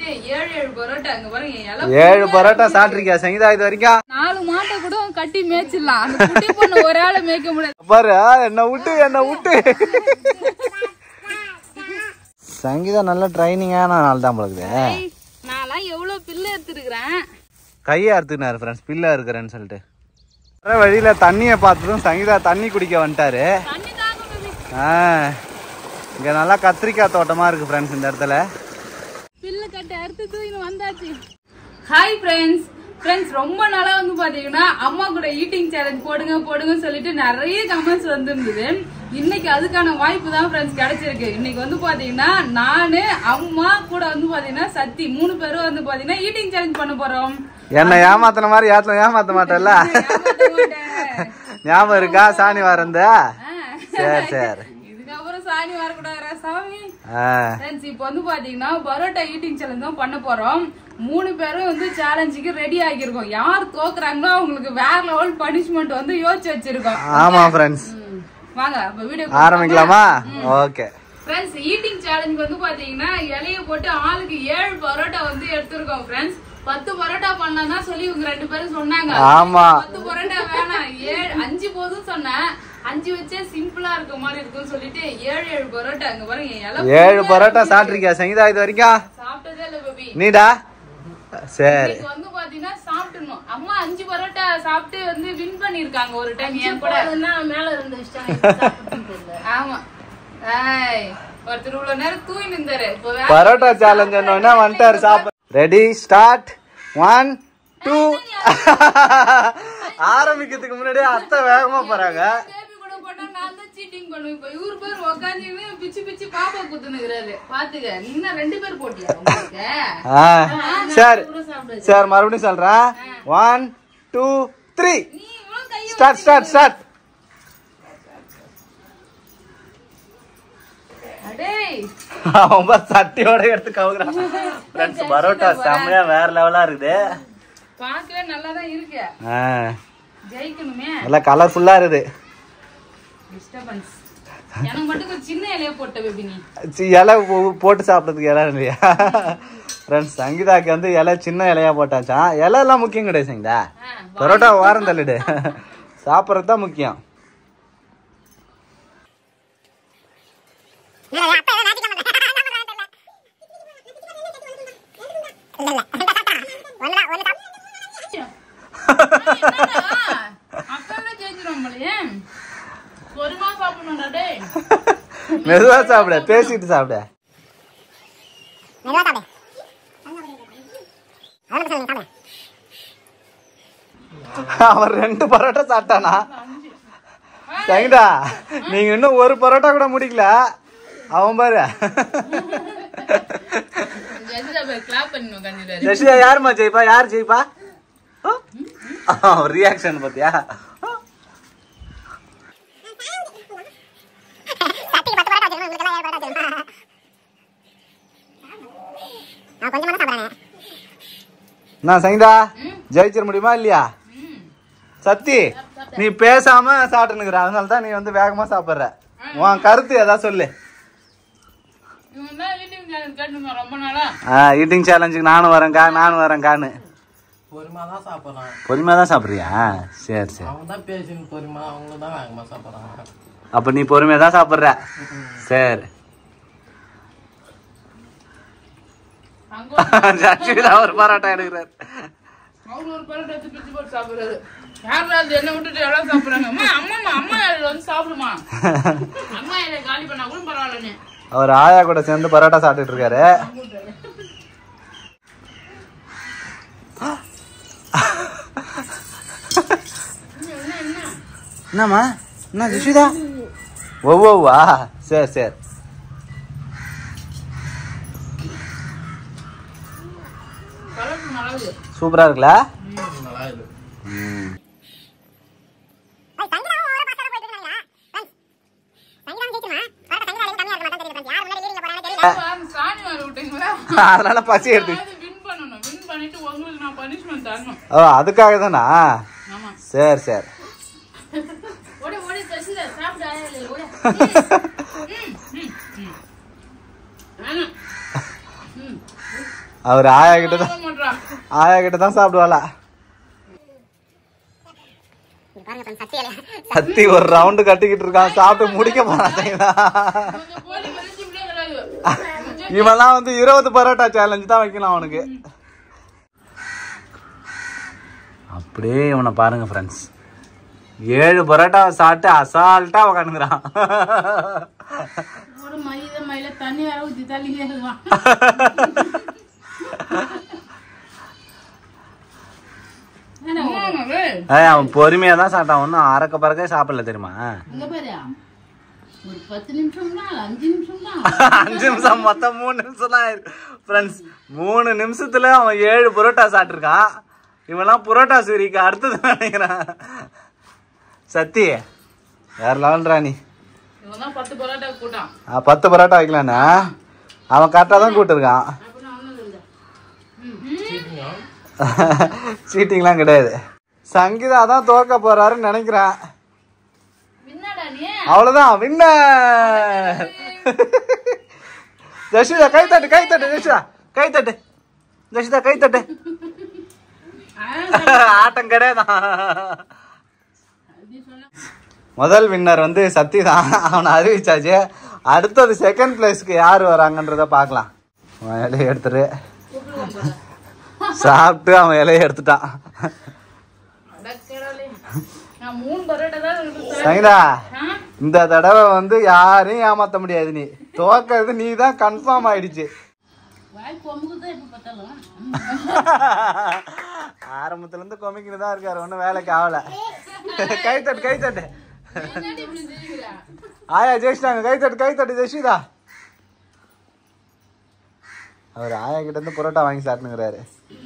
சொல்லிட்டு ஏழு ஏழு பரோட்டா அங்க பாருங்க இலை ஏழு பரோட்டா சாப்பிட்ருக்கியா சங்கீதா இது வரைக்கும் நாலு மாட்டை கூட கட்டி மேய்ச்சிடலாம் அந்த குட்டி பொண்ணு ஒரு ஆளை மேய்க்க முடியாது பாரு என்ன விட்டு என்ன விட்டு சங்கீதா நல்ல ட்ரைனிங்கான நாள் தான் பழகுது நான்லாம் எவ்வளவு பில்லு எடுத்துருக்கிறேன் கையை அறுத்துனாரு ஃப்ரெண்ட்ஸ் பில்லா இருக்கிறேன்னு சொல்லிட்டு வர வழியில தண்ணியை பார்த்ததும் சங்கீதா தண்ணி குடிக்க வந்துட்டாரு தண்ணி தாங்க baby. ஆ இங்க நல்லா கத்திரிக்காய் தோட்டமா இருக்கு ஃப்ரெண்ட்ஸ் இந்த இடத்துல பில்லு கட்டி அறுத்து தூக்கின்னு வந்தாச்சு ஹாய் ஃப்ரெண்ட்ஸ் ஃப்ரெண்ட்ஸ் ரொம்ப நாளா வந்து பாத்தீங்கன்னா அம்மா கூட ஈட்டிங் சேலஞ்ச் போடுங்க போடுங்க சொல்லிட்டு நிறைய கமெண்ட்ஸ் வந்துருந்தது இன்னைக்கு அதுக்கான வாய்ப்பு தான் ஃப்ரெண்ட்ஸ் கிடைச்சிருக்கு இன்னைக்கு வந்து பாத்தீங்கன்னா நானு அம்மா கூட வந்து பாத்தீங்கன்னா சத்தி மூணு பேரும் வந்து பாத்தீங்கன்னா ஈட்டிங் சேலஞ்ச் பண்ண போறோம் என்ன ஏமாத்தின மாதிரி யாத்துல ஏமாத்த மாட்டேல்ல ஏமாத்த மாட்டேன். ஞாபகம் இருக்கா சாணி வரந்த ஆ. சரி சரி இதுக்கப்புறம் சாணி வரக்கூடாதா சாமி ஆ ஃப்ரெண்ட்ஸ் இப்போ வந்து பாத்தீங்கன்னா பரோட்டா ஈட்டிங் சேலஞ்ச் தான் பண்ண போறோம் மூணு பேரும் வந்து சேலஞ்சுக்கு ரெடி ஆகியிருக்கோம் யார் தோக்குறாங்களோ அவங்களுக்கு வேற லெவல் பனிஷ்மெண்ட் வந்து யோசிச்சு வச்சிருக்கோம் ஆமா ஃப்ரெண்ட்ஸ் ம். வாங்க அப்ப வீடியோ ஆரம்பிக்கலாமா ஓகே ஃப்ரெண்ட்ஸ் ஈட்டிங் சேலஞ்ச் வந்து பாத்தீங்கன்னா இலைய போட்டு ஆளுக்கு ஏழு பரோட்டா வந்து எடுத்திருக்கோம் ஃப்ரெண்ட்ஸ் பத்து பரோட்டா பண்ணலாம் சொல்லி இவங்க ரெண்டு பேரும் சொன்னாங்க ஆமா பத்து பரோட்டா வேணாம் ஏழு அஞ்சு போதும் சொன்னேன் அஞ்சு வச்சே சிம்பிளா இருக்க மாதிரி இருக்கும்னு சொல்லிட்டு ஏழு ஏழு பரோட்டா அங்க பாருங்க இலை ஏழு பரோட்டா சாப்பிட்ருக்கியா சங்கீதா இது வரைக்கும் சாப்பிட்டதே இல்ல பேபி நீடா சரி இன்னைக்கு வந்து பாத்தீங்கன்னா சாப்பிட்டுணும் அம்மா அஞ்சு பரோட்டா சாப்பிட்டு வந்து வின் பண்ணிருக்காங்க ஒரு டைம் என் கூட மேல இருந்து வச்சிட்டாங்க ஆமா ஏய் ஒருத்தர் இவ்வளவு நேரம் தூங்கி நின்றாரு இப்போ வேற பரோட்டா சேலஞ்ச் வந்துட்டாரு சாப்பிட ரெடி ஸ்டார்ட் ஒன் டூ ஆரம்பிக்கிறதுக்கு முன்னாடியே அத்தை வேகமா போறாங்க பேபி கூட போட்டா நான் தான் சீட்டிங் பண்ணுவேன் இப்போ இவரு பேர் உக்காந்து பிச்சு பிச்சு பாப்பா குத்துனுக்குறாரு பாத்துக்க நீ என்ன ரெண்டு பேர் போட்டியா உங்களுக்கு ஆ, சரி சரி மறுபடியும் சொல்றேன் ஒன் டூ த்ரீ நீ இவ்வளவு கைய ஸ்டார்ட் ஸ்டார்ட் ஸ்டார்ட் அடேய் அவன் பாரு சட்டியோட எடுத்து கவுக்குறான் ஃப்ரெண்ட்ஸ் பரோட்டா செம்மையா வேற லெவலா இருக்குது பார்க்கவே நல்லா தான் இருக்கு ஆ, ஜெயிக்கணுமே நல்லா கலர்ஃபுல்லா இருக்குது டிஸ்டர்பன்ஸ் எனக்கு மட்டும் ஒரு சின்ன இலைய போட்ட பேபி நீ சி, இலை போ- போட்டு சாப்பிட்றதுக்கு இலை இல்லையா ஃப்ரெண்ட்ஸ் சங்கீதாக்கு வந்து இலை சின்ன இலையா போட்டாச்சான் இலை எல்லாம் முக்கியம் கிடையாது சங்கீதா ஆ, பரோட்டா வாரம் தள்ளிடு சாப்பிட்றது தான் முக்கியம் அக்காவே ஜெயிச்சிரும் போலயே பொறுமா சாப்பிடணும்டா டேய் மெதுவா சாப்பிட பேசிட்டு சாப்பிட அவன் ரெண்டு பரோட்டா சாப்பிட்டானா சங்கடா நீங்க இன்னும் ஒரு பரோட்டா கூட முடிக்கல அவன் பாரு ஜெயிச்சா போய் கிளாப் பண்ணி உட்காந்துட்டாரு ஜெஷிதா யாரும்மா ஜெயிப்பா யார் ஜெயிப்பா ரியாக்ஷன் பாத்தியா நான் சங்கீதா ஜெயிச்சிட முடியுமா இல்லையா சத்தி நீ பேசாம சாப்பிட்டுனுக்குற அதனால தான் நீ வந்து வேகமா சாப்பிடுற உன் கருத்து ஏதாவது சொல்லு இவன் தான் ஈட்டிங் சேனல் கேட்டுங்க ரொம்ப நாளா ஆ ஈட்டிங் சேலஞ்சுக்கு நானும் வரேன்க்கா நானும் வரேன்க்கான்னு பொறுமையா தான் சாப்பிடுறான் பொறுமையா தான் சாப்பிட்றியா சரி சரி அவங்க தான் பேசின்னு பொறுமையா அவங்களும் தான் வேகமா சாப்பிடுறாங்க அப்ப நீ பொறுமையா தான் சாப்பிடுற சரி அங்க ஜட்ஜிதா ஒரு பரோட்டா எடுக்கிறார் அவங்க ஒரு பரோட்டா எடுத்து பிச்சு போட்டு சாப்பிடுறாரு யாராவது என்ன விட்டுட்டு எல்லாம் சாப்பிடுறாங்க அம்மா அம்மா அம்மா இலையில வந்து சாப்பிடுமா அம்மா இலைய காலி பண்ணா கூட பரவாயில்ல நீ அவர் ஆயா கூட சேர்ந்து பரோட்டா சாப்பிட்டுட்டு இருக்காரு என்னம்மா என்ன ஜுஷிதா ஒவ்வொவ்வா சரி சரி பரோட்டா நல்லது சூப்பரா இருக்குல்ல நல்லா இருக்கு ம். சாணி வாங்க விட்டீங்களா அதனால பசி எடுத்து வின் பண்ணணும் வின் பண்ணிட்டு உங்களுக்கு நான் பனிஷ்மெண்ட் தரணும் ஓ அதுக்காக தானா ஆமா சரி சரி ஓடி ஓடி தசில சாப்பிட ஓடி வேணாம் ம் அவர் ஆயா கிட்ட தான் பண்றான் ஆயா கிட்ட தான் சாப்பிடுவாளா சத்தி ஒரு ரவுண்டு கட்டிக்கிட்டு இருக்கான் சாப்பிட்டு முடிக்க போறான் சரிங்களா? கோழி மதிச்சு இப்படியே கிடையாது இவன்லாம் வந்து இருபது பரோட்டா சேலஞ்சு தான் வைக்கலாம் அவனுக்கு அப்படியே இவனை பாருங்க ஃப்ரெண்ட்ஸ் ஏழு பரோட்டாவை சாப்பிட்டு அசால்ட்டா உக்காந்துக்கிறான் ஒரு மயில மயில தண்ணி வேற ஊத்தி தள்ளிக்கிட்டே இருக்கான் ஆமாம், ஏய். ஏய், அவன் பொறுமையா தான் சாப்பிட்டான் ஒன்றும் அறக்க பறக்க சாப்பிடல தெரியுமா இங்க பாரு ஒரு பத்து நிமிஷம் தான் அஞ்சு நிமிஷம் தான் அஞ்சு நிமிஷம் மொத்தம் மூணு நிமிஷம் தான் ஃப்ரெண்ட்ஸ் மூணு நிமிஷத்துல அவன் ஏழு பரோட்டா சாப்பிட்டுருக்கான் இவன்லாம் புரோட்டா சூரிக்கு அடுத்தது நினைக்கிறான் சத்தி வேற லெவல்ரா நீ இவன் தான் பத்து பரோட்டா கூட்டான் ஆ, பத்து பரோட்டா வைக்கலான்னு அவன் கரெக்டாக தான் கூப்பிட்டுருக்கான் அப்படின்னு ஒண்ணும் இல்லை சீட்டிங்கா சீட்டிங்லாம் கிடையாது சங்கீதா தான் தோக்க போறாருன்னு நினைக்கிறேன் என்னடா நீ அவ்வளவுதான் வின்ன ஜஷிதா கை தட்டு கை தட்டு ஜஷிதா கை தட்டு ஜஷிதா கை தட்டு ஆட்டம் கிடையாதான் முதல் வின்னர் வந்து சத்தி தான் அவனை அறிவிச்சாச்சு அடுத்தது செகண்ட் பிளேஸ்க்கு யார் வராங்கன்றத பார்க்கலாம் அவன் இலையை எடுத்துரு சாப்பிட்டு அவன் இலையை எடுத்துட்டான் அடக்கடவுளே. நான் மூணு பரோட்டா தான் இருக்கு. சங்கீதா ஆ? இந்த தடவை வந்து யாரையும் ஏமாத்த முடியாது நீ தோக்கிறது நீ தான் கன்ஃபார்ம் ஆயிடுச்சு வாய் கொம்புக்கு தான் எப்ப பார்த்தாலும் ஆரம்பத்துல இருந்து கொமிக்கிட்டு தான் இருக்காரு ஒன்றும் வேலைக்கு ஆகல கை தட்டு கை தட்டு என்னடி இப்படி சிரிக்கிற? ஆயா ஜெயிச்சிட்டாங்க கை தட்டு கை தட்டு ஜெயிச்சுதா அவர் ஆயா கிட்ட இருந்து புரோட்டா வாங்கி சாப்பிட்டுங்கிறாரு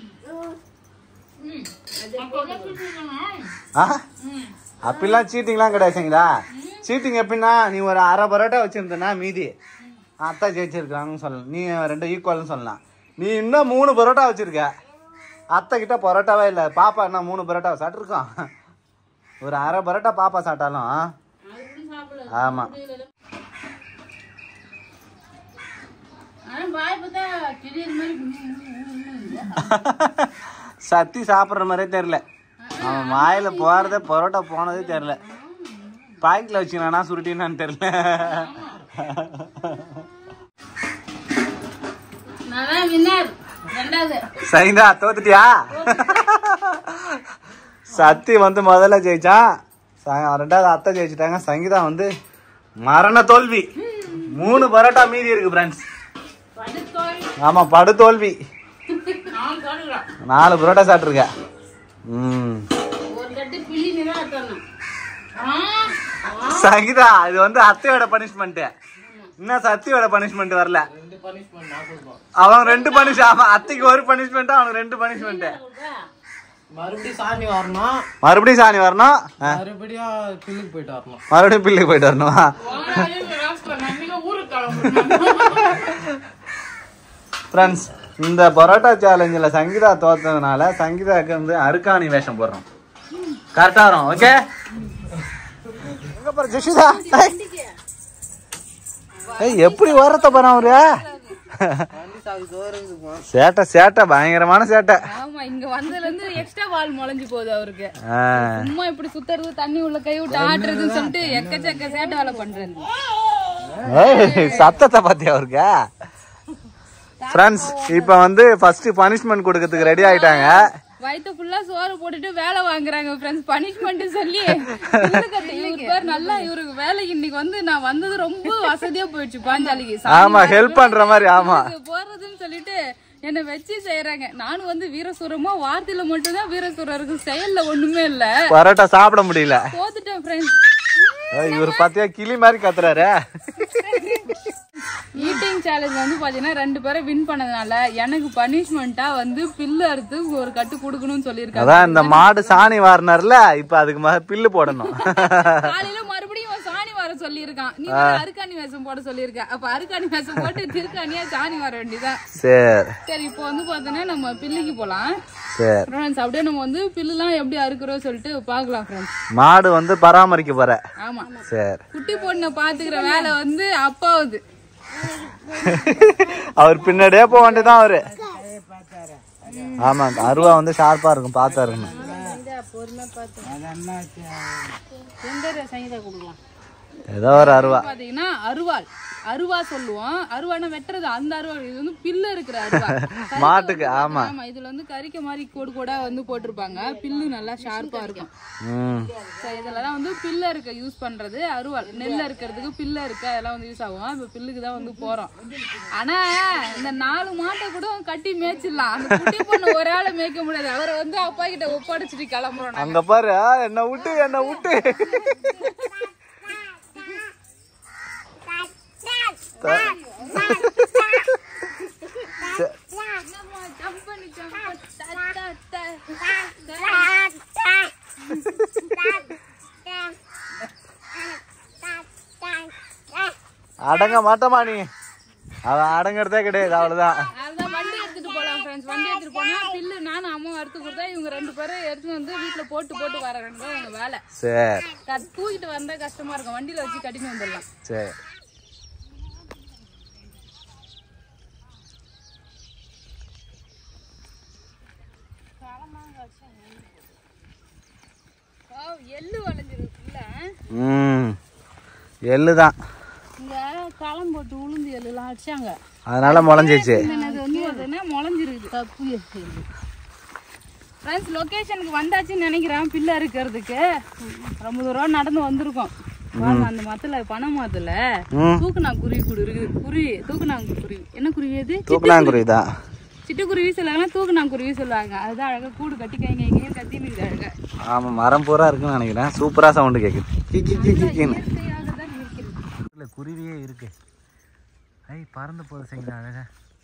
அப்ப என்ன சிரிக்கிறீங்க? ஆ அப்படிலாம் சீட்டிங்லாம் கிடையாது சரிங்களா சீட்டிங் எப்படின்னா நீ ஒரு அரை பரோட்டா வச்சிருந்தனா மீதி அத்தா ஜெயிச்சிருக்காங்கன்னு சொல்லலாம் நீ ரெண்டு ஈக்குவல்னு சொல்லலாம் நீ இன்னும் மூணு பரோட்டா வச்சிருக்க அத்தை கிட்ட பரோட்டாவே இல்லை பாப்பா என்ன மூணு பரோட்டா சாப்பிட்ருக்கோம் ஒரு அரை பரோட்டா பாப்பா சாப்பிட்டாலும் அது கூட சாப்பிடல. ஆமாம் ஆனா வாய் பார்த்தா கிளியர் மாதிரி உம் உம் உம் உம். சத்தி சாப்பிட்ற மாதிரியே தெரில அவன் வாயில் போகிறதே பரோட்டா போனதே தெரில பாக்கெட்டில் வச்சுக்கணா சுருட்டினான்னு தெரில நான் தான் வின்னர் ரெண்டாவது சரிதா தோத்துட்டியா சத்தி வந்து முதல்ல ஜெயிச்சான் ச- ரெண்டாவது அத்தை ஜெயிச்சிட்டாங்க சங்கீதா வந்து மரண தோல்வி மூணு பரோட்டா மீதி இருக்கு ஃப்ரெண்ட்ஸ் படுத்தோய் ஆமா படு தோல்வி நான் சொல்றேன் நாலு பரோட்டா சாப்பிட்ருக்க ம் ஒரு கட்டு பிள்ளி தான் எடுத்தோம் சங்கீதா இது வந்து அத்தையோட பனிஷ்மெண்ட் இன்னும் சத்தியோட பனிஷ்மெண்ட் வரல ரெண்டு பனிஷ்மெண்ட் நான் கொடுப்போம் அவன் ரெண்டு பனிஷ் அவன் அத்தைக்கு ஒரு பனிஷ்மெண்ட் அவனுக்கு ரெண்டு பனிஷ்மெண்ட் மறுபடியும் சாணி வரணும் மறுபடியும் சாணி வரணும் ஆ, மறுபடியும் பில்லுக்கு போயிட்டு வரணும் மறுபடியும் பில்லுக்கு போயிட்டு வரணுமா ஊருக்கு கிளம்புறேன் ஃப்ரெண்ட்ஸ் இந்த பரோட்டா சேலஞ்சில் சங்கீதா தோத்ததுனால சங்கீதாக்கு வந்து அருக்காணி வேஷம் போடுறோம் கரெக்டா வரும் ஓகே எங்க போற ஜெஷிதா ஏய் எப்படி ஓரத்த போறான் அவரு வண்டி சாவி தோறுதுமா சேட்டை சேட்டை பயங்கரமான சேட்டை ஆமா இங்க வந்ததுல இருந்து எக்ஸ்ட்ரா வால் முளைஞ்சு போகுது அவருக்கு ஆ. சும்மா இப்படி சுத்துறது தண்ணி உள்ள கை விட்டு ஆட்டுறதுன்னு சொல்லிட்டு எக்கச்சக்க சேட்டை வேலை பண்றது ஏய் சத்தத்தை பாத்தியா அவருக்கு ஃப்ரெண்ட்ஸ் இப்போ வந்து ஃபர்ஸ்ட் பனிஷ்மெண்ட் கொடுக்கறதுக்கு ரெடி ஆயிட்டாங்க வயித்து ஃபுல்லா சோறு போட்டுட்டு வேலை வாங்குறாங்க ஃப்ரெண்ட்ஸ் பனிஷ்மெண்ட் சொல்லி இவரு பேர் நல்லா இவருக்கு வேலைக்கு இன்னைக்கு வந்து நான் வந்தது ரொம்ப வசதியா போயிடுச்சு பாஞ்சாலிக்கு ஆமா ஹெல்ப் பண்ற மாதிரி ஆமா சாமிக்கு போறதுன்னு சொல்லிட்டு என்னை வச்சு செய்யறாங்க நானும் வந்து வீரசூரமா வார்த்தையில மட்டும்தான் வீரசூரம் இருக்கு செயல்ல ஒண்ணுமே இல்ல பரோட்டா சாப்பிட முடியல தோத்துட்டேன் ஃப்ரெண்ட்ஸ் ஏய், இவர் பாத்தியா கிளி மாதிரி கத்துறாரு ஈட்டிங் சேலஞ்ச் வந்து பாத்தீங்கன்னா ரெண்டு பேரும் வின் பண்ணதுனால எனக்கு பனிஷ்மெண்டா வந்து பில்லு அறுத்து ஒரு கட்டு கொடுக்கணும்னு சொல்லியிருக்காங்க அதான் இந்த மாடு சாணி வாரினார்ல இப்ப அதுக்கு மேல பில்லு போடணும் காலையில மறுபடியும் அவன் சாணி வர சொல்லியிருக்கான் நீ வேற அருக்காணி வேஷம் போட சொல்லியிருக்க அப்ப அருக்காணி வேஷம் போட்டு திருக்காணியா சாணி வர வேண்டியதான் சரி சரி இப்போ வந்து பாத்தீங்கன்னா நம்ம பில்லுக்கு போலாம் சரி ஃப்ரெண்ட்ஸ் அப்படியே நம்ம வந்து பில்லுலாம் எப்படி அறுக்குறோம் சொல்லிட்டு பார்க்கலாம் ஃப்ரெண்ட்ஸ் மாடு வந்து பராமரிக்க போற ஆமா சரி குட்டி பொண்ணை பாத்துக்கிற வேலை வந்து அப்பாவுது அவர் பின்னாடியே போக வேண்டியதான் அவரு ஆமா அருவா வந்து ஷார்ப்பா இருக்கும் பார்த்தா இருக்கணும் பொறுமை பார்த்து அது என்னாச்சு எந்த சங்கீதா கொடுக்கலாம் ஏதோ ஒரு அருவா பாத்தீங்கன்னா அருவாள் அருவா சொல்லுவோம் அருவானா வெட்டுறது அந்த அருவா இது வந்து பில்லு இருக்கிற அருவா கறிக்கு மாட்டுக்கு, வந்து- ஆமா. ஆமா இதுல வந்து கறிக்க மாதிரி கோடு கோடா வந்து போட்டிருப்பாங்க பில்லு நல்லா ஷார்ப்பா இருக்கும் ம் So, இதுலதான் வந்து பில்ல இருக்க யூஸ் பண்றது அருவாள் நெல்ல இருக்கிறதுக்கு பில்ல இருக்க அதெல்லாம் வந்து யூஸ் ஆகும் இப்ப பில்லுக்கு தான் வந்து போறோம் ஆனா இந்த நாலு மாட்டை கூட கட்டி மேய்ச்சிடலாம் அந்த குட்டி பொண்ணு ஒரு ஆளை மேய்க்க முடியாது அவரை வந்து அப்பா கிட்ட ஒப்படைச்சிட்டு கிளம்புறோம் நாங்க. அங்க பாரு ஆ, என்ன விட்டு என்ன விட்டு என்னம்மா, jump பண்ணி, jump பண்ணி, தா, தா, தா, தா. அடங்க மாட்டமா நீ அவன் அடங்குறதே கிடையாது அவ்வளவுதான் அதான் வண்டி எடுத்துட்டு போலாம் ஃப்ரெண்ட்ஸ் வண்டி எடுத்துட்டு போனா பில்லு நானும் அம்மா எடுத்து கொடுத்தா இவங்க ரெண்டு பேரும் எடுத்து வந்து வீட்டுல போட்டு போட்டு வர ரெண்டு தான் எங்க வேலை சரி கட் தூக்கிட்டு வந்தா கஷ்டமா இருக்கும் வண்டியில வச்சு கட்டிட்டு வந்துடலாம் சரி ஓ, எள்ளு வளைஞ்சிருக்குல்ல ம் எள்ளு தான் இங்க களம் போட்டு உளுந்து எள்ளுலாம் அடிச்சாங்க அதனால முளைஞ்சிச்சு அது வந்து பார்த்தீங்கன்னா முளைஞ்சிருக்கு தப்பு ஃப்ரெண்ட்ஸ் லொக்கேஷனுக்கு வந்தாச்சுன்னு நினைக்கிறேன் பிள்ளை இருக்கிறதுக்கு ரொம்ப தூரம் நடந்து வந்திருக்கோம் பாருங்க, அந்த மரத்துல பனை மரத்துல ம் தூக்குனா குருவி கூடு இருக்குது குருவி தூக்குனாங்க குருவி என்ன குருவி அது தூக்கணாங்குருவி தான் சிட்டுக்குருவி சொல்லுவாங்க தூக்குனாங்க குருவி சொல்லுவாங்க அதுதான் அழகா கூடு கட்டி கைங்க எங்கேயும் கத்தி நிற்குது அழகா ஆமா மரம் பூரா இருக்குன்னு நினைக்கிறேன் சூப்பரா சவுண்டு கேக்குது கி கி கி கின்னு இயற்கையாக தான் இருக்கிறது இல்ல குருவியே இருக்கு ஐ பறந்து போகுது செய்யுது அழகா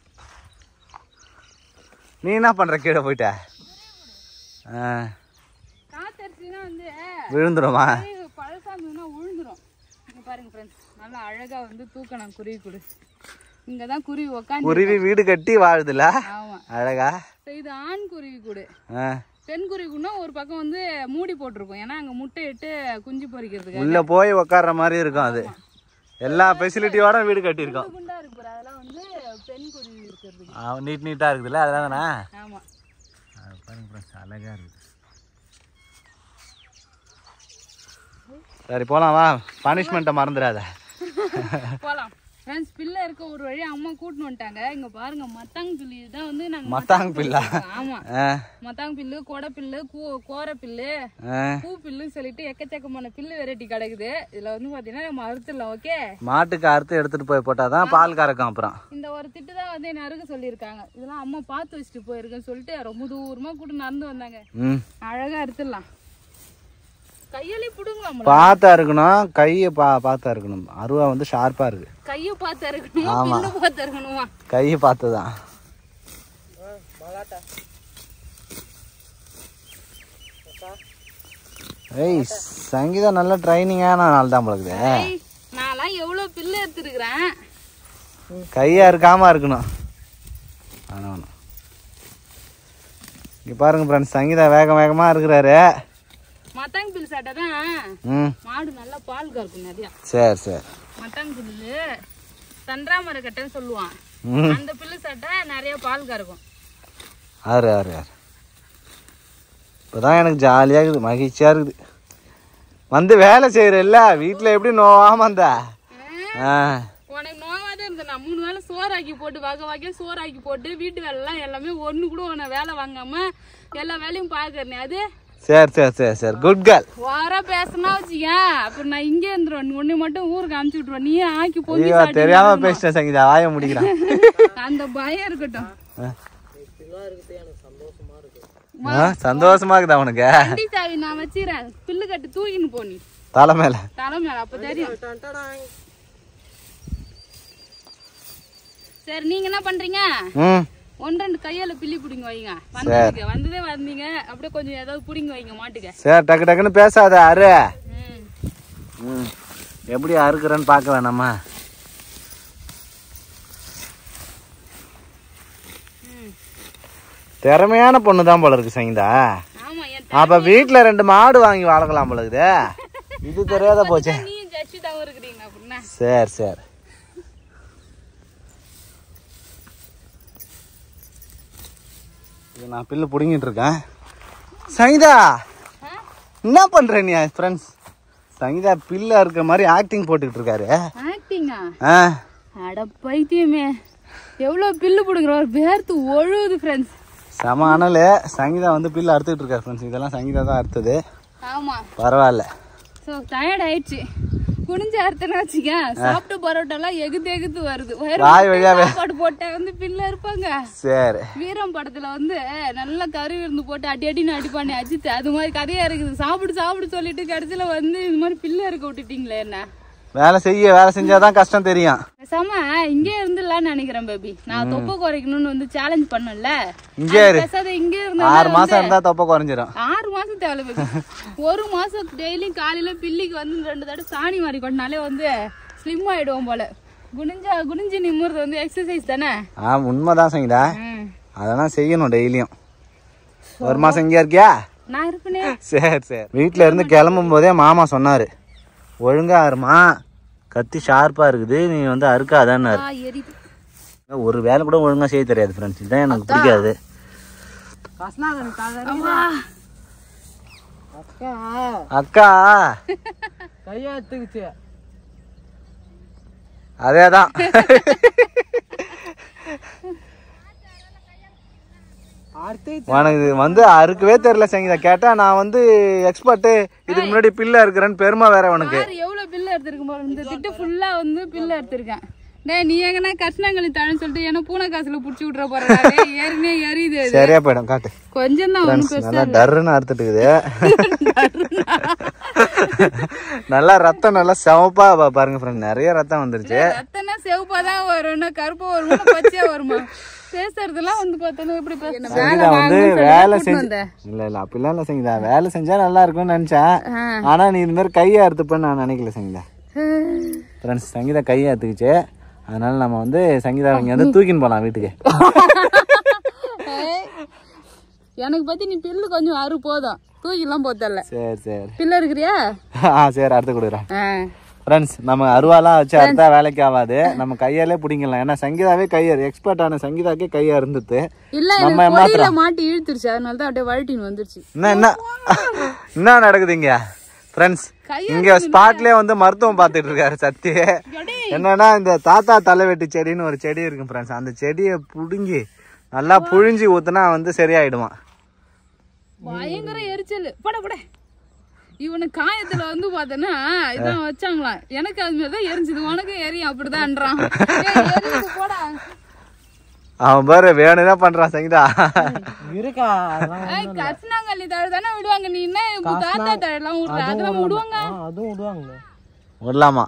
நீ என்ன பண்ற கீழே போயிட்ட ஆ, காத்தடிச்சுன்னா வந்து விழுந்துருமா பழசா இருந்ததுன்னா உழுந்துரும் இங்க பாருங்க ஃப்ரெண்ட்ஸ் நல்லா அழகா வந்து தூக்கணும் குருவி கூடு இங்கதான் குருவி உக்காந்து குருவி வீடு கட்டி வாழுதுல ஆமா அழகா So, இது ஆண் குருவி கூடு ஆ, பெண் குருவி கூடுனா ஒரு பக்கம் வந்து மூடி போட்டிருக்கும் ஏன்னா அங்க முட்டை இட்டு குஞ்சு பொரிக்கிறதுக்கு உள்ள போய் உட்கார்ற மாதிரி இருக்கும் அது எல்லா ஃபெசிலிட்டியோட வீடு கட்டியிருக்கோம் குண்டா இருக்கு பாரு, அதெல்லாம் வந்து பெண் குருவி இருக்கிறதுக்கு ஆ, நீட் நீட்டா இருக்குதுல்ல அதெல்லாம் தானே ஆமா பாருங்க ஃப்ரெண்ட்ஸ் அழகா இருக்குது சரி போலாம் வா பனிஷ்மெண்ட்டை மறந்துடாத போலாம் ஃப்ரெண்ட்ஸ் பிள்ளை இருக்க ஒரு வழி அம்மா கூட்டின்னு வந்துட்டாங்க இங்க பாருங்க மத்தாங் பில்லு தான் வந்து நாங்க மத்தாங்க பில்லா ஆமா ஆ மத்தாங் பில்லு கொடை பில்லு கூ கோரை பில்லு ஆ பூ பில்லுன்னு சொல்லிட்டு எக்கச்சக்கமான பில்லு வெரைட்டி கிடக்குது இதுல வந்து பாத்தீங்கன்னா நம்ம அறுத்துடலாம் ஓகே மாட்டுக்கு அறுத்து எடுத்துட்டு போய் போட்டாதான் பால் கறக்கும் அப்புறம் இந்த ஒரு திட்டு தான் வந்து என்ன அறுக்க சொல்லியிருக்காங்க இதெல்லாம் அம்மா பார்த்து வச்சுட்டு போயிருக்கேன்னு சொல்லிட்டு ரொம்ப தூரமா கூட்டு நடந்து வந்தாங்க ம் அழகா அறுத்துடலாம் கையாலே புடுங்கலாம் பார்த்தா இருக்கணும் கையை பா பார்த்தா இருக்கணும் அருவா வந்து ஷார்ப்பா இருக்கு கைய பார்த்து அறுக்கணுமா பில்லு பார்த்து அறுக்கணுமா கையை பார்த்து தான் ஏய் சங்கீதா நல்ல ட்ரைனிங்கான நாள் தான் போலக்குது ஏய், நான்லாம் எவ்வளவு பில்லு எடுத்துருக்குறேன் கையா இருக்காம இருக்கணும் ஆனா வேணும் இங்க பாருங்க ஃப்ரெண்ட்ஸ் சங்கீதா வேக வேகமா இருக்கிறாரு மத்தாங் பில் சாட்டை தான் ம் மாடு நல்லா பால் கறக்கும் நிறையா சரி சரி மத்தாங் பில்லு தன்றாமரை கட்டைன்னு சொல்லுவான் ம் அந்த பில்லு சாட்டை நிறைய பால் கறக்கும் ஆறு ஆறு ஆறு இப்போதான் எனக்கு ஜாலியாக இருக்குது மகிழ்ச்சியாக இருக்குது வந்து வேலை செய்கிறல்ல வீட்டில் எப்படி நோவாம அந்த ஆ உனக்கு நோவாதான் இருந்தேன் நான் மூணு வேளை சோறாக்கி போட்டு வகை வகையா சோறாக்கி போட்டு வீட்டு வேலைலாம் எல்லாமே ஒண்ணு கூட உன்னை வேலை வாங்காம எல்லா வேலையும் பாக்குறேன் அது சரி சரி சரி சரி குட் கேர்ள் வார பேசினா வச்சுக்கேன் அப்புறம் நான் இங்கே இருந்துருவேன் நீ ஒண்ணு மட்டும் ஊருக்கு அனுப்பிச்சு விட்டுருவேன் நீயே ஆக்கி பொங்கி ஐயோ தெரியாம பேசிட்டேன் சங்கீதா வாய முடிக்கிறான் அந்த பயம் இருக்கட்டும் ஆ, சந்தோஷமா இருக்குதா உனக்கு வண்டி சாவி நான் வச்சிரேன் பில்லு கட்டு தூக்கின்னு போ நீ தலை மேல தலை மேல அப்ப தெரியும் சரி நீங்க என்ன பண்றீங்க ம் ஒன்று ரெண்டு கையால பில்லி பிடிங்க வைங்க வந்ததுக்கு வந்ததே வந்தீங்க அப்படியே கொஞ்சம் ஏதாவது பிடிங்க வைங்க மாட்டுக்க சரி டக்கு டக்குன்னு பேசாத அரு ம். ம் எப்படி அறுக்குறேன்னு பார்க்க வேணாமா ம். திறமையான பொண்ணு தான் போல இருக்கு சங்கீதா ஆமா என் அப்ப வீட்டுல ரெண்டு மாடு வாங்கி வளர்க்கலாம் போல இருக்குது இது தெரியாத போச்சே தம்பி நீயும் ஜட்ஜிதாவும் இருக்கிறீங்க அப்படின்னா சரி சரி இது நான் பில்லு பிடுங்கிட்டு இருக்கேன் சங்கீதா என்ன பண்ற நீ ஃப்ரெண்ட்ஸ் சங்கீதா பில்லு இருக்கிற மாதிரி ஆக்டிங் போட்டுக்கிட்டு இருக்காரு ஆக்டிங்கா ஆ அட பைத்தியமே எவ்வளோ பில்லு பிடுங்குறோம் வேர்த்து ஒழுகுது ஃப்ரெண்ட்ஸ் செம அனல் சங்கீதா வந்து பில்லு அறுத்துக்கிட்டு இருக்காரு ஃப்ரெண்ட்ஸ் இதெல்லாம் சங்கீதா தான் அறுத்தது ஆமா பரவாயில்ல ஸோ டயர்ட் ஆயிடுச்சு குனிஞ்சு அறுத்தனா வச்சுக்க சாப்பிட்ட பரோட்டாலாம் எகுத்து எகுத்து வருது வயிறு வாய் வழியாவே. சாப்பாடு போட்டா வந்து பில்லு இருப்பாங்க சரி வீரம் படத்துல வந்து நல்ல கறி விருந்து போட்டு அடி அடின்னு அடிப்பானே அஜித் அது மாதிரி கதையா இருக்குது சாப்பிடு சாப்பிடு சொல்லிட்டு கடைசியில வந்து இது மாதிரி பில்லு இருக்க விட்டுட்டீங்களே என்ன வேலை செய்ய வேலை செஞ்சாதான் கஷ்டம் தெரியும் பேசாம இங்கே இருந்துடலாம்னு நினைக்கிறேன் பேபி நான் தொப்பை குறைக்கணும்னு வந்து சேலஞ்ச் பண்ணல இங்கே இரு பேசாத இங்கே இருந்தா ஆறு மாசம் இருந்தா தொப்பை குறைஞ்சிரும் ஆறு மாசம் தேவை பேபி ஒரு மாசம் டெய்லியும் காலையில பில்லிக்கு வந்து ரெண்டு தடவை சாணி மாறி கொண்டாலே வந்து ஸ்லிம் ஆயிடுவோம் போல குனிஞ்சா குனிஞ்சு நிம்முறது வந்து எக்ஸசைஸ் தானே ஆ உண்மைதான் சங்கீதா ம். அதெல்லாம் செய்யணும் டெய்லியும் ஒரு மாசம் இங்கே இருக்கியா நான் இருப்பேனே சரி சரி வீட்டில் இருந்து கிளம்பும் போதே மாமா சொன்னார் ஒழுங்கா இருமா கத்தி ஷார்ப்பாக இருக்குது நீ வந்து அறுக்காதான்னாரு ஆ, எரியுது ஒரு வேலை கூட ஒழுங்கா செய்ய தெரியாது ஃப்ரெண்ட்ஸ் இதுதான் எனக்கு பிடிக்காது அம்மா. அக்கா அக்கா கையை எடுத்துக்கிச்சு அதே தான் அடுத்து உனக்கு இது வந்து அறுக்கவே தெரியல சங்கீதா கேட்டா நான் வந்து எக்ஸ்பர்ட்டு இதுக்கு முன்னாடி பிள்ளை இருக்கிறேன்னு பெருமை வேற உனக்கு யாரு எவ்வளவு பில்லு எடுத்திருக்க போறோம் இந்த திட்டு ஃபுல்லா வந்து பில்லு எடுத்திருக்கேன் டேய் நீ எங்கன்னா கஷ்டங்களி தரேன்னு சொல்லிட்டு ஏன்னா பூனை காசுல புடிச்சு விட்ற போறா ஏறினே எரியுது அது. சரியா போயிடும் காட்டு கொஞ்சம் தான் ஒன்றும் பெருசா நல்லா டர்ருன்னு அறுத்துட்டு இருக்குது நல்லா ரத்தம் நல்லா செவப்பா பா- பாருங்க ஃப்ரெண்ட் நிறைய ரத்தம் வந்துருச்சு ரத்தம்னா செவப்பா தான் வரும் என்ன கருப்பா வருமா பச்சையா வருமா பேசுறதெல்லாம் வந்து பார்த்தோன்னா எப்படி பேசணும் சங்கீதா வந்து வேலை செஞ்சு இல்ல இல்ல அப்படிலாம் இல்ல சங்கீதா வேலை செஞ்சா நல்லா இருக்கும்னு நினைச்சேன் ஆனா நீ இந்த மாதிரி கையை அறுத்துப்பேன்னு நான் நினைக்கல சங்கீதா ஃப்ரெண்ட்ஸ் சங்கீதா கையை அறுத்துக்குச்சு அதனால நம்ம வந்து சங்கீதா இங்க வந்து தூக்கின்னு போலாம் வீட்டுக்கு எனக்கு பத்தி நீ பில்லு கொஞ்சம் அறு போதும் தூக்கிலாம் போத்தல சரி சரி பில்லு இருக்கிறியா ஆ சரி அறுத்து கொடுக்குறேன் ஆ. ஃப்ரெண்ட்ஸ் நம்ம அருவாலாம் வச்சு அறுத்தா வேலைக்கு ஆகாது நம்ம கையாலே பிடிங்கலாம் ஏன்னா சங்கீதாவே கையார் எக்ஸ்பர்ட் ஆன சங்கீதாக்கே கையா இருந்தது இல்ல நம்ம எனக்கு பொடியில மாட்டி இழுத்துருச்சு அதனால தான் அப்படியே வழட்டின்னு வந்துருச்சு என்ன என்ன என்ன நடக்குது இங்க ஃப்ரெண்ட்ஸ் இங்க ஸ்பாட்லயே வந்து மருத்துவம் பார்த்துட்டு இருக்காரு சத்தி என்னன்னா இந்த தாத்தா தலைவெட்டி செடின்னு ஒரு செடி இருக்கு ஃப்ரெண்ட்ஸ் அந்த செடியை புடுங்கி நல்லா புழிஞ்சி ஊத்துனா வந்து சரியாயிடுமா பயங்கர எரிச்சல் போட போட இவனு காயத்துல வந்து பார்த்தனா இதான் வச்சாங்களாம் எனக்கு அது மாதிரி தான் எரிஞ்சுது உனக்கு எரியும் அப்படிதான்றான் ஏய், எரியுது, போடா அவன் பாரு வேணும்னா பண்றான் சங்கீதா இருக்கா அதெல்லாம் ஏய், கரிசனாங்கண்ணி தழை தானே விடுவாங்க நீ என்ன இப்ப காத்தா தழெல்லாம் விடுற அதெல்லாம் விடுவாங்க ஆ, அதுவும் விடுவாங்க விடலாமா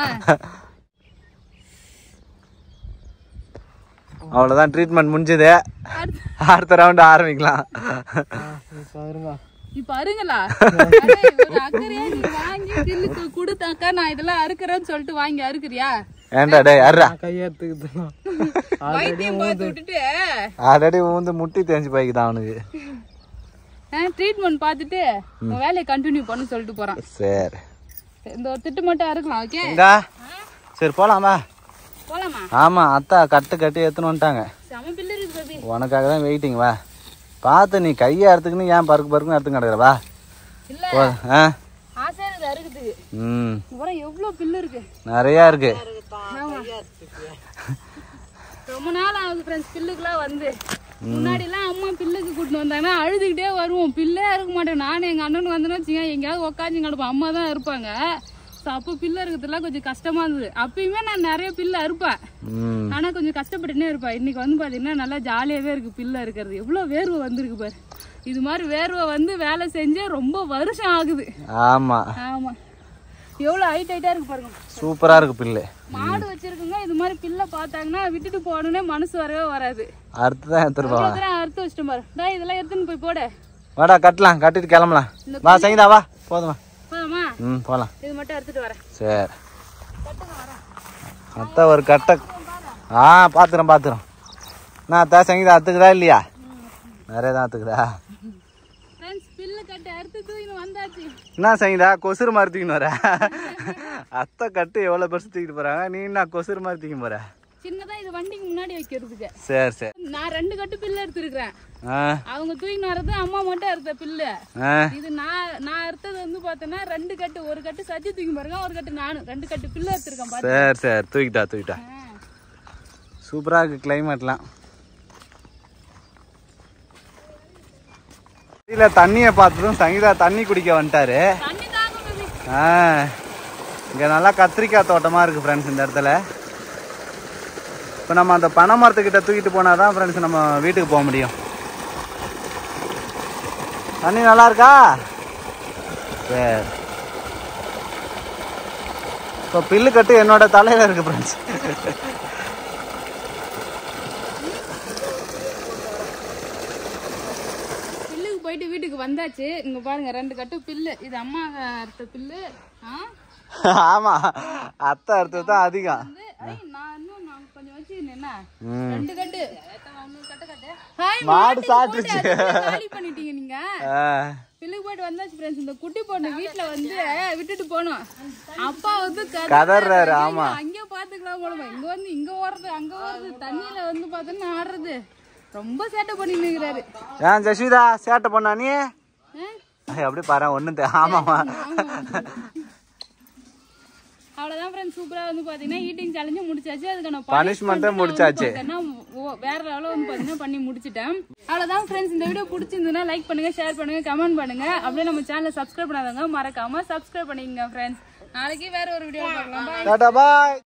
அவ்வளவுதான் ட்ரீட்மெண்ட் முடிஞ்சது அடுத்த ரவுண்ட் ஆரம்பிக்கலாம் பாருங்க இப்ப அருங்களா அடே, ஒரு அக்கறையா நீ வாங்கி தில்லுக்கு கொடுத்தாக்கா நான் இதெல்லாம் அறுக்கிறேன்னு சொல்லிட்டு வாங்கி அறுக்கிறியா ஏன்டா டேய் அர்ரா நான் கையை எடுத்துக்கிட்டேன் வைத்தியம் பார்த்து விட்டுட்டு ஆல்ரெடி வந்து முட்டி தேஞ்சு போய்க்குதான் அவனுக்கு ட்ரீட்மெண்ட் பார்த்துட்டு உன் வேலையை கண்டினியூ பண்ண சொல்லிட்டு போறான் சரி இந்த ஒரு திட்டு மட்டும் அறுக்கலாம் ஓகே இந்தா சரி போலாமா போலாமா ஆமா அத்தா கட்டு கட்டி எடுத்துன்னு வந்துட்டாங்க செம பில்லு இருக்கு பேபி உனக்காக தான் வெயிட்டிங் வா பார்த்து நீ கையை அறுத்துக்குன்னு ஏன் பருக்கு பருக்குன்னு அறுத்து கிடக்குற வா இல்ல போ ஆ ஆசையா இருக்குது அறுக்கிறதுக்கு ம் அப்புறம் எவ்வளவு பில்லு இருக்கு நிறையா இருக்கு ஆமா. ரொம்ப நாள் ஆகுது ஃப்ரெண்ட்ஸ் பில்லுக்குலாம் வந்து முன்னாடி எல்லாம் அம்மா பில்லுக்கு கூட்டிட்டு வந்தாங்கன்னா அழுதுகிட்டே வருவோம் பில்லே இருக்க மாட்டேன் நானும் எங்க அண்ணனும் வந்தேன்னு வச்சுக்கோங்க எங்கேயாவது உட்காந்து கிடப்போம் அம்மா தான் இருப்பாங்க ஸோ அப்போ பில்லு இருக்கிறதுலாம் கொஞ்சம் கஷ்டமா இருந்தது அப்பயுமே நான் நிறைய பில்லு அறுப்பேன் ம் ஆனா கொஞ்சம் கஷ்டப்பட்டுனே இருப்பேன் இன்னைக்கு வந்து பாத்தீங்கன்னா நல்லா ஜாலியாவே இருக்கு பில்ல இருக்கிறது எவ்வளவு வேர்வை வந்திருக்கு பாரு இது மாதிரி வேர்வை வந்து வேலை செஞ்சே ரொம்ப வருஷம் ஆகுது ஆமா ஆமா எவ்வளவு ஹைட் ஹைட்டா இருக்கு பாருங்க சூப்பரா இருக்கு பில்லு மாடு வச்சிருக்குங்க இது மாதிரி பில்ல பார்த்தாங்கன்னா விட்டுட்டு போகணுன்னே மனசு வரவே வராது அறுத்து தான் எடுத்துட்டு போவான் அவ்வளவு தூரம் அறுத்து வச்சிட்டோம் பாரு டேய் இதெல்லாம் எடுத்துன்னு போய் போடு வாடா கட்டலாம் கட்டிட்டு கிளம்பலாம் வா சங்கீதா வா போதுமா போதுமா ம் போகலாம் இது மட்டும் எடுத்துட்டு வரேன் சரி அத்தா ஒரு கட்டை ஆ பார்த்துறேன் பார்த்துறோம் நான் அத்தா சங்கீதா அத்துக்குதா இல்லையா நிறைய தான் அத்துக்குதா ஃப்ரெண்ட்ஸ் பில்லு கட்டு அறுத்து தூக்கின்னு வந்தாச்சு என்ன சங்கீதா கொசுறு மாதிரி தூக்கின்னு வர அத்தை கட்டு எவ்வளோ பெருசு தூக்கிட்டு போகிறாங்க நீ என்ன கொசுறு மாதிரி தூக்கி போகிற சின்னதா இது வண்டிக்கு முன்னாடி வைக்கிறதுக்கு சரி சரி நான் ரெண்டு கட்டு பில்லு எடுத்துருக்கிறேன் ஆ அவங்க தூக்கின்னு வர்றது அம்மா மட்டும் அறுத்த பில்லு ஆ இது நான் நான் அறுத்தது வந்து பார்த்தோன்னா ரெண்டு கட்டு ஒரு கட்டு சத்தி தூக்கி பாருங்க ஒரு கட்டு நானும் ரெண்டு கட்டு பில்லு எடுத்திருக்கேன் பாத்து சரி சரி தூக்கிட்டா தூக்கிட்டா சூப்பராக இருக்கு கிளைமேட்லாம் இல்ல தண்ணியை பார்த்ததும் சங்கீதா தண்ணி குடிக்க வந்துட்டாரு தண்ணி தாங்க baby. ஆ இங்க நல்லா கத்திரிக்காய் தோட்டமா இருக்கு ஃப்ரெண்ட்ஸ் இந்த இடத்துல இப்போ நம்ம அந்த பனை மரத்துக்கிட்ட தூக்கிட்டு போனாதான் ஃப்ரெண்ட்ஸ் நம்ம வீட்டுக்கு போக முடியும் தண்ணி நல்லா இருக்கா சரி இப்போ பில்லு கட்டு என்னோட தலையில இருக்கு ஃப்ரெண்ட்ஸ் பில்லுக்கு போயிட்டு வீட்டுக்கு வந்தாச்சு இங்க பாருங்க ரெண்டு கட்டு பில்லு இது அம்மா அறுத்த பில்லு ஆ ஆமா அத்தை அறுத்தது தான் அதிகம் வந்து ஐ, நான் இன்னும் நான் கொஞ்சம் வச்சுக்கிறேன் என்ன ம். ரெண்டு கட்டு ஹாய், மாடு மாட்டுக்கு சாப்பிட்டுச்சு. போட்டு அதுக்குள்ள காலி பண்ணிட்டீங்க நீங்க ஆ, பில்லுக்கு போயிட்டு வந்தாச்சு ஃப்ரெண்ட்ஸ் இந்த குட்டி பொண்ணு வீட்ல வந்து விட்டுட்டு போனோம் அப்பா வந்து கதறாரு. கதறாரு, ஆமா. ஐயோ, அங்கே பாத்துக்கலாம் போலமா இங்க வந்து இங்க ஓடுறது அங்க ஓடுறது தண்ணியில வந்து பார்த்தோன்னா ஆடுறது ரொம்ப சேட்டை பண்ணிட்டு இருக்கிறாரு ஏன் ஜஸ்விதா சேட்டை பண்ணா நீ ஆ? ஐய், அப்படியே பாரு ஒண்ணு ஆமாமா அவ்வளவுதான் ஃப்ரெண்ட்ஸ் சூப்பரா வந்து பாத்தீங்கன்னா ஈட்டிங் சேலஞ்சும் முடிச்சாச்சு அதுக்கான Punishment உம் முடிச்சாச்சு. வந்து பாத்தீங்கன்னா, ஓ, வேற லெவலில் வந்து பாத்தீங்கன்னா பண்ணி முடிச்சிட்டேன் அவ்வளவுதான் ஃப்ரெண்ட்ஸ் இந்த வீடியோ பிடிச்சிருந்ததுன்னா லைக் பண்ணுங்க ஷேர் பண்ணுங்க கமெண்ட் பண்ணுங்க அப்படியே நம்ம சேனலை சப்ஸ்கிரைப் பண்ணாதவங்க மறக்காம சப்ஸ்கிரைப் பண்ணிக்கங்க ஃப்ரெண்ட்ஸ் நாளைக்கு வேற ஒரு வீடியோ பார்க்கலாம் Bye. டாடா பாய்